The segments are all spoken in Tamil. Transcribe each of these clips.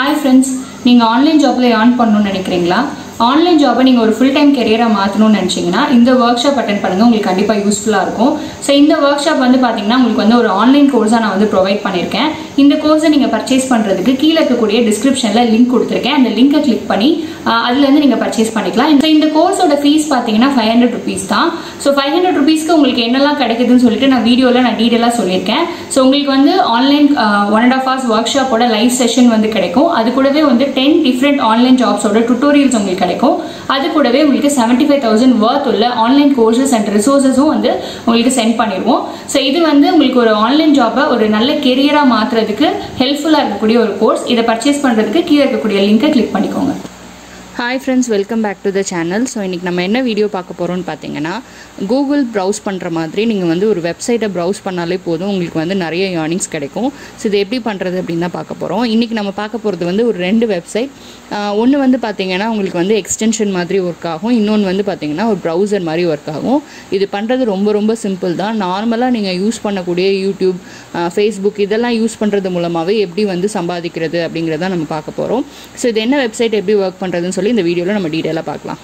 ஹாய் ஃப்ரெண்ட்ஸ் நீங்கள் ஆன்லைன் ஜாப்பில் ஏர்ன் பண்ணணும்னு நினைக்கிறீங்களா ஆன்லைன் ஜாப்பை நீங்கள் ஒரு ஃபுல் டைம் கெரியராக மாற்றணும்னு நினச்சிங்கன்னா இந்த ஒர்க் ஷாப் அட்டன் பண்ணுங்கள் உங்களுக்கு கண்டிப்பாக யூஸ்ஃபுல்லாக இருக்கும் ஸோ இந்த ஒர்க் ஷாப் வந்து பார்த்தீங்கன்னா உங்களுக்கு வந்து ஒரு ஆன்லைன் கோர்ஸாக நான் வந்து ப்ரொவைட் பண்ணியிருக்கேன் இந்த கோர்ஸை நீங்கள் பர்ச்சேஸ் பண்ணுறதுக்கு கீழே இருக்கக்கூடிய டிஸ்கிரிப்ஷனில் லிங்க் கொடுத்துருக்கேன் அந்த லிங்கை கிளிக் பண்ணி ஆஹ், அதுலேருந்து நீங்கள் பர்ச்சேஸ் பண்ணிக்கலாம் ஸோ இந்த கோர்ஸோட ஃபீஸ் பார்த்தீங்கன்னா ஃபைவ் ஹண்ட்ரட் ருபீஸ் தான் ஸோ ஃபைவ் ஹண்ட்ரட் ருபீஸ்க்கு உங்களுக்கு என்னெல்லாம் கிடைக்குதுன்னு சொல்லிட்டு நான் வீடியோவில் நான் டீட்டெயிலாக சொல்லியிருக்கேன் ஸோ உங்களுக்கு வந்து online one and half hours ஒர்க் ஷாப்போட லைவ் செஷன் வந்து கிடைக்கும் அது கூடவே வந்து டென் டிஃப்ரெண்ட் ஆன்லைன் ஜாப்ஸோட டுட்டோரியல்ஸ் உங்களுக்கு கிடைக்கும் அது கூடவே உங்களுக்கு செவன்ட்டி ஃபைவ் தௌசண்ட் ஒர்த் உள்ள ஆன்லைன் கோர்சஸ் அண்ட் ரிசோர்ஸஸும் வந்து உங்களுக்கு சென்ட் பண்ணிடுவோம் ஸோ இது வந்து உங்களுக்கு ஒரு ஆன்லைன் ஜாப்பை ஒரு நல்ல கெரியராக மாற்றுறதுக்கு ஹெல்ப்ஃபுல்லாக இருக்கக்கூடிய ஒரு கோர்ஸ் இதை பர்ச்சேஸ் பண்ணுறதுக்கு கீழே இருக்கக்கூடிய லிங்கை கிளிக் பண்ணிக்கோங்க hi friends welcome back to the channel so இன்றைக்கி நம்ம என்ன வீடியோ பார்க்க போகிறோம்னு பார்த்தீங்கன்னா கூகுள் ப்ரௌஸ் பண்ணுற மாதிரி நீங்கள் வந்து ஒரு வெப்சைட்டை ப்ரௌஸ் பண்ணாலே போதும் உங்களுக்கு வந்து நிறைய ஏர்னிங்ஸ் கிடைக்கும் ஸோ இது எப்படி பண்ணுறது அப்படின்னு தான் பார்க்க போகிறோம் இன்றைக்கி நம்ம பார்க்க போகிறது வந்து ஒரு ரெண்டு வெப்சைட் ஒன்று வந்து பார்த்தீங்கன்னா உங்களுக்கு வந்து எக்ஸ்டென்ஷன் மாதிரி ஒர்க் ஆகும் இன்னொன்று வந்து பார்த்தீங்கன்னா ஒரு ப்ரௌசர் மாதிரி ஒர்க் ஆகும் இது பண்ணுறது ரொம்ப ரொம்ப சிம்பிள் தான் நார்மலாக நீங்கள் யூஸ் பண்ணக்கூடிய யூடியூப் ஃபேஸ்புக் இதெல்லாம் யூஸ் பண்ணுறது மூலமாகவே எப்படி வந்து சம்பாதிக்கிறது அப்படிங்கிறத நம்ம பார்க்க போகிறோம் ஸோ இது என்ன வெப்சைட் எப்படி ஒர்க் பண்ணுறதுன்னு சொல்லி இந்த வீடியோவில் நம்ம டீட்டெயிலாக பார்க்கலாம்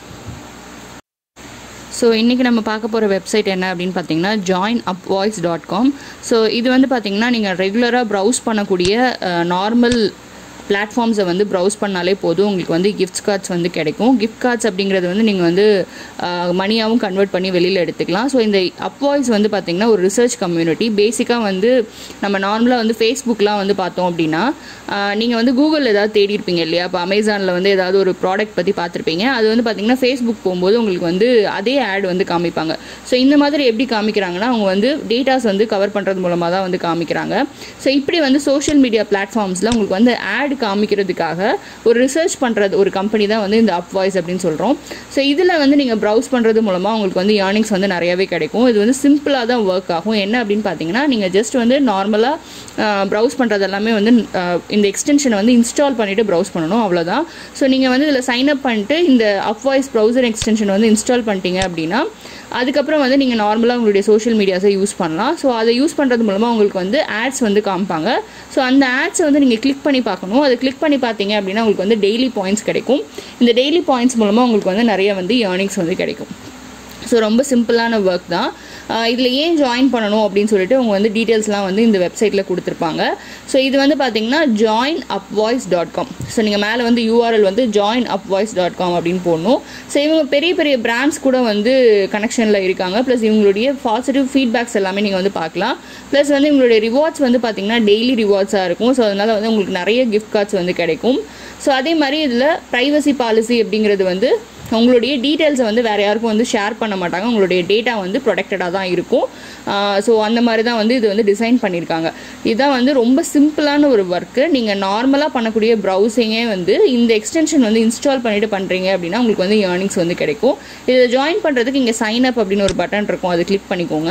ஸோ இன்றைக்கி நம்ம பார்க்க போகிற வெப்சைட் என்ன அப்படின்னு பார்த்தீங்கன்னா join up voice dot com so இது வந்து பார்த்தீங்கன்னா நீங்கள் ரெகுலராக ப்ரௌஸ் பண்ணக்கூடிய நார்மல் பிளாட்ஃபார்ம்ஸை வந்து ப்ரௌஸ் பண்ணாலே போதும் உங்களுக்கு வந்து கிஃப்ட் கார்ட்ஸ் வந்து கிடைக்கும் கிஃப்ட் கார்ட்ஸ் அப்படிங்கிறது வந்து நீங்கள் வந்து மணியாகவும் கன்வெர்ட் பண்ணி வெளியில் எடுத்துக்கலாம் ஸோ இந்த அப் வாய்ஸ் வந்து பார்த்திங்கன்னா ஒரு ரிசர்ச் கம்யூனிட்டி பேசிக்காக வந்து நம்ம நார்மலாக வந்து ஃபேஸ்புக்லாம் வந்து பார்த்தோம் அப்படின்னா நீங்கள் வந்து கூகுளில் ஏதாவது தேடி இருப்பீங்க இல்லையா இப்போ அமேசானில் வந்து ஏதாவது ஒரு ப்ராடக்ட் பற்றி பார்த்துருப்பீங்க அது வந்து பார்த்தீங்கன்னா ஃபேஸ்புக் போகும்போது உங்களுக்கு வந்து அதே ஆட் வந்து காமிப்பாங்க ஸோ இந்த மாதிரி எப்படி காமிக்கிறாங்கன்னா அவங்க வந்து டேட்டாஸ் வந்து கவர் பண்ணுறது மூலமாக தான் வந்து காமிக்கிறாங்க ஸோ இப்படி வந்து சோஷியல் மீடியா பிளாட்ஃபார்ம்ஸில் உங்களுக்கு வந்து ஆட் காமிக்கிறதுக்காக ஒரு ரிசர்ச் பண்ணுறது ஒரு கம்பெனி தான் வந்து இந்த அப் வாய்ஸ் அப்படின்னு சொல்கிறோம் ஸோ இதில் வந்து நீங்கள் ப்ரௌஸ் பண்ணுறது மூலமாக உங்களுக்கு வந்து ஏர்னிங்ஸ் வந்து நிறையவே கிடைக்கும் இது வந்து சிம்பிளாக தான் ஒர்க் ஆகும் என்ன அப்படின்னு பார்த்தீங்கன்னா நீங்கள் ஜஸ்ட் வந்து நார்மலாக ப்ரௌஸ் பண்ணுறது எல்லாமே வந்து அஹ், இந்த எக்ஸ்டென்ஷனை வந்து இன்ஸ்டால் பண்ணிவிட்டு ப்ரௌஸ் பண்ணணும் அவ்வளோதான் ஸோ நீங்கள் வந்து இதில் சைன் அப் பண்ணிட்டு இந்த அப் வாய்ஸ் ப்ரௌசர் எக்ஸ்டென்ஷன் வந்து இன்ஸ்டால் பண்ணிட்டீங்க அப்படின்னா அதுக்கப்புறம் வந்து நீங்கள் நார்மலாக உங்களுடைய சோஷியல் மீடியாஸை யூஸ் பண்ணலாம் ஸோ அதை யூஸ் பண்ணுறது மூலமாக உங்களுக்கு வந்து ஆட்ஸ் வந்து காமிப்பாங்க ஸோ அந்த ஆட்ஸை வந்து நீங்கள் கிளிக் பண்ணி பார்க்கணும் அதை கிளிக் பண்ணி பார்த்தீங்க அப்படின்னா உங்களுக்கு வந்து டெய்லி பாயிண்ட்ஸ் கிடைக்கும் இந்த டெய்லி பாயிண்ட்ஸ் மூலமாக உங்களுக்கு வந்து நிறைய வந்து ஏர்னிங்ஸ் வந்து கிடைக்கும் ஸோ ரொம்ப சிம்பிளான ஒர்க் தான் இதில் ஏன் ஜாயின் பண்ணணும் அப்படின்னு சொல்லிட்டு அவங்க வந்து டீட்டெயில்ஸ்லாம் வந்து இந்த வெப்சைட்டில் கொடுத்துருப்பாங்க ஸோ இது வந்து பார்த்தீங்கன்னா join up voice dot com so நீங்கள் மேலே வந்து யூஆர்எல் வந்து join up voice dot com அப்படின்னு போடணும் ஸோ இவங்க பெரிய பெரிய பிராண்ட்ஸ் கூட வந்து கனெக்ஷனில் இருக்காங்க ப்ளஸ் இவங்களுடைய பாசிட்டிவ் ஃபீட்பேக்ஸ் எல்லாமே நீங்கள் வந்து பார்க்கலாம் ப்ளஸ் வந்து இவங்களுடைய ரிவார்ட்ஸ் வந்து பார்த்தீங்கன்னா டெய்லி ரிவார்ட்ஸாக இருக்கும் ஸோ அதனால் வந்து உங்களுக்கு நிறைய கிஃப்ட் கார்ட்ஸ் வந்து கிடைக்கும் ஸோ அதே மாதிரி இதில் ப்ரைவசி பாலிசி அப்படிங்கிறது வந்து உங்களுடைய டீட்டெயில்ஸை வந்து வேறு யாருக்கும் வந்து ஷேர் பண்ண மாட்டாங்க உங்களுடைய டேட்டா வந்து ப்ரொடெக்டடாக தான் இருக்கும் ஸோ அந்த மாதிரி தான் வந்து இது வந்து டிசைன் பண்ணியிருக்காங்க இதுதான் வந்து ரொம்ப சிம்பிளான ஒரு ஒர்க்கு நீங்கள் நார்மலாக பண்ணக்கூடிய ப்ரௌசிங்கே வந்து இந்த எக்ஸ்டென்ஷன் வந்து இன்ஸ்டால் பண்ணிட்டு பண்ணுறீங்க அப்படின்னா உங்களுக்கு வந்து ஏர்னிங்ஸ் வந்து கிடைக்கும் இதில் ஜாயின் பண்ணுறதுக்கு இங்கே சைன் அப் அப்படின்னு ஒரு பட்டன் இருக்கும் அதை கிளிக் பண்ணிக்கோங்க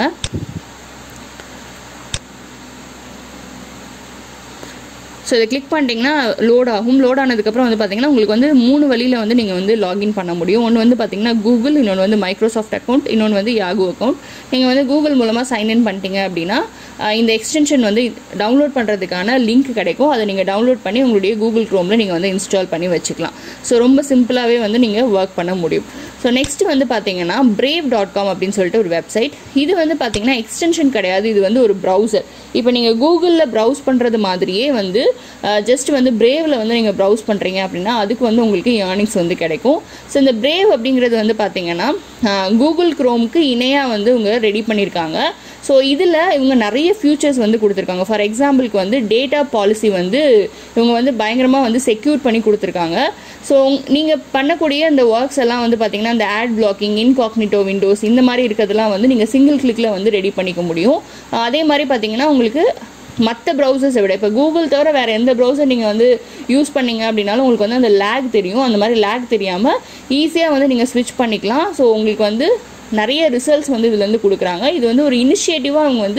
ஸோ இதை கிளிக் பண்ணிட்டீங்கன்னா லோட் ஆகும் லோட் ஆனதுக்கப்புறம் வந்து பார்த்தீங்கன்னா உங்களுக்கு வந்து மூணு வழியில் வந்து நீங்கள் வந்து லாகின் பண்ண முடியும் ஒன்று வந்து பார்த்தீங்கன்னா கூகுள் இன்னொன்று வந்து மைக்ரோசாஃப்ட் அக்கௌண்ட் இன்னொன்று வந்து யாகு அக்கௌண்ட் நீங்கள் வந்து கூகுள் மூலமாக சைன்இன் பண்ணிட்டீங்க அப்படின்னா அஹ், இந்த எக்ஸ்டென்ஷன் வந்து டவுன்லோட் பண்ணுறதுக்கான லிங்க் கிடைக்கும் அதை நீங்கள் டவுன்லோட் பண்ணி உங்களுடைய கூகுள் க்ரோமில் நீங்கள் வந்து இன்ஸ்டால் பண்ணி வச்சுக்கலாம் ஸோ ரொம்ப சிம்பிளாகவே வந்து நீங்கள் ஒர்க் பண்ண முடியும் ஸோ நெக்ஸ்ட் வந்து பார்த்தீங்கன்னா பிரேவ் டாட் காம் அப்படின்னு சொல்லிட்டு ஒரு வெப்சைட் இது வந்து பார்த்தீங்கன்னா எக்ஸ்டென்ஷன் கிடையாது இது வந்து ஒரு ப்ரௌசர் இப்போ நீங்கள் கூகுளில் ப்ரௌஸ் பண்ணுறது மாதிரியே வந்து ஜஸ்ட் வந்து பிரேவில் வந்து நீங்கள் ப்ரௌஸ் பண்ணுறீங்க அப்படின்னா அதுக்கு வந்து உங்களுக்கு ஏர்னிங்ஸ் வந்து கிடைக்கும் ஸோ இந்த பிரேவ் அப்படிங்கிறது வந்து பார்த்தீங்கன்னா கூகுள் க்ரோம்க்கு இணையாக வந்து இவங்க ரெடி பண்ணியிருக்காங்க ஸோ இதில் இவங்க நிறைய ஃபியூச்சர்ஸ் வந்து கொடுத்துருக்காங்க ஃபார் எக்ஸாம்பிளுக்கு வந்து டேட்டா பாலிசி வந்து இவங்க வந்து பயங்கரமாக வந்து செக்யூர் பண்ணி கொடுத்துருக்காங்க ஸோ நீங்கள் பண்ணக்கூடிய அந்த ஒர்க்ஸ் எல்லாம் வந்து பார்த்தீங்கன்னா இந்த ஆட் பிளாக்கிங் இன்காக்னிட்டோ விண்டோஸ் இந்த மாதிரி இருக்கிறதுலாம் வந்து நீங்கள் சிங்கிள் கிளிக்கில் வந்து ரெடி பண்ணிக்க முடியும் அஹ் அதே மாதிரி பார்த்தீங்கன்னா உங்களுக்கு மற்ற ப்ரௌசர்ஸை விட இப்போ கூகுள் தவிர வேறு எந்த ப்ரௌசர் நீங்கள் வந்து யூஸ் பண்ணீங்க அப்படின்னாலும் உங்களுக்கு வந்து அந்த லேக் தெரியும் அந்த மாதிரி லேக் தெரியாமல் ஈஸியாக வந்து நீங்கள் ஸ்விட்ச் பண்ணிக்கலாம் ஸோ உங்களுக்கு வந்து நிறைய ரிசல்ட்ஸ் வந்து இதுலேருந்து கொடுக்குறாங்க இது வந்து ஒரு இனிஷியேட்டிவாக அவங்க வந்து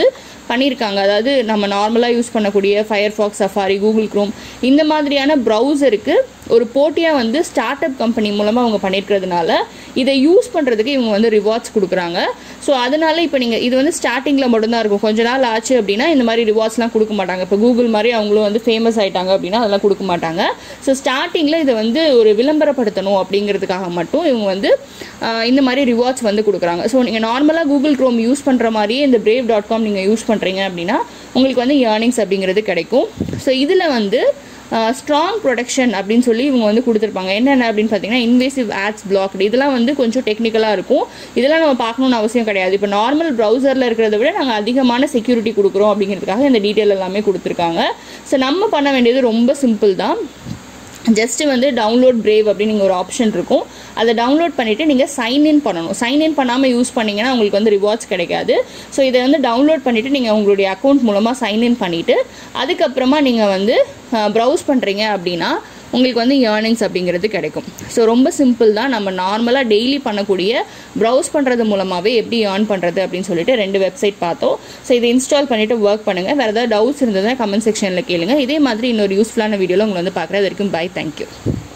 பண்ணியிருக்காங்க அதாவது நம்ம நார்மலாக யூஸ் பண்ணக்கூடிய ஃபயர்ஃபாக்ஸ் சஃபாரி கூகுள் க்ரோம் இந்த மாதிரியான ப்ரௌசருக்கு ஒரு போட்டியாக வந்து ஸ்டார்ட் அப் கம்பெனி மூலமாக அவங்க பண்ணியிருக்கிறதுனால இதை யூஸ் பண்ணுறதுக்கு இவங்க வந்து ரிவார்ட்ஸ் கொடுக்குறாங்க ஸோ அதனால இப்போ நீங்கள் இது வந்து ஸ்டார்டிங்கில் மட்டும்தான் இருக்கும் கொஞ்ச நாள் ஆச்சு அப்படின்னா இந்த மாதிரி ரிவார்ட்ஸ்லாம் கொடுக்க மாட்டாங்க இப்போ கூகுள் மாதிரி அவங்களும் வந்து ஃபேமஸ் ஆயிட்டாங்க அப்படின்னா அதெல்லாம் கொடுக்க மாட்டாங்க ஸோ ஸ்டார்டிங்கில் இதை வந்து ஒரு விளம்பரப்படுத்தணும் அப்படிங்கிறதுக்காக மட்டும் இவங்க வந்து ஆஹ், இந்த மாதிரி ரிவார்ட்ஸ் வந்து கொடுக்குறாங்க ஸோ நீங்கள் நார்மலாக கூகுள் க்ரோம் யூஸ் பண்ணுற மாதிரியே இந்த பிரேவ் டாட் காம் நீங்கள் யூஸ் பண்ணுறீங்க அப்படின்னா உங்களுக்கு வந்து ஏர்னிங்ஸ் அப்படிங்கிறது கிடைக்கும் ஸோ இதில் வந்து ஸ்ட்ராங் ப்ரொடக்ஷன் அப்படின்னு சொல்லி இவங்க வந்து கொடுத்துருப்பாங்க என்னென்ன அப்படின்னு பார்த்தீங்கன்னா இன்வேசிவ் ஆட்ஸ் பிளாக்டு இதெல்லாம் வந்து கொஞ்சம் டெக்னிக்கலாக இருக்கும் இதெல்லாம் நம்ம பார்க்கணும்னு அவசியம் கிடையாது இப்போ நார்மல் ப்ரௌசரில் இருக்கிறத விட நாங்கள் அதிகமான செக்யூரிட்டி கொடுக்குறோம் அப்படிங்கிறதுக்காக இந்த டீட்டெயில் எல்லாமே கொடுத்துருக்காங்க ஸோ நம்ம பண்ண வேண்டியது ரொம்ப சிம்பிள் தான் ஜஸ்ட் வந்து டவுன்லோட் பிரேவ் அப்படின்னு நீங்கள் ஒரு ஆப்ஷன் இருக்கும் அதை டவுன்லோட் பண்ணிவிட்டு நீங்கள் சைன் இன் பண்ணணும் சைன் இன் பண்ணாமல் யூஸ் பண்ணீங்கன்னா உங்களுக்கு வந்து ரிவார்ட்ஸ் கிடைக்காது ஸோ இதை வந்து டவுன்லோட் பண்ணிவிட்டு நீங்கள் உங்களுடைய அக்கௌண்ட் மூலமாக சைன் இன் பண்ணிவிட்டு அதுக்கப்புறமா நீங்கள் வந்து ப்ரௌஸ் பண்ணுறீங்க அப்படின்னா உங்களுக்கு வந்து ஏர்னிங்ஸ் அப்படிங்கிறது கிடைக்கும் ஸோ ரொம்ப சிம்பிள் தான் நம்ம நார்மலாக டெய்லி பண்ணக்கூடிய ப்ரௌஸ் பண்ணுறது மூலமாகவே எப்படி ஏர்ன் பண்ணுறது அப்படின்னு சொல்லிட்டு ரெண்டு வெப்சைட் பார்த்தோம் ஸோ இதை இன்ஸ்டால் பண்ணிவிட்டு ஒர்க் பண்ணுங்கள் வேறு ஏதாவது டவுட்ஸ் இருந்ததுன்னா கமெண்ட் செக்ஷனில் கேளுங்க இதே மாதிரி இன்னொரு யூஸ்ஃபுல்லான வீடியோவில் உங்களை வந்து பார்க்குறது வரைக்கும் பை தேங்க்யூ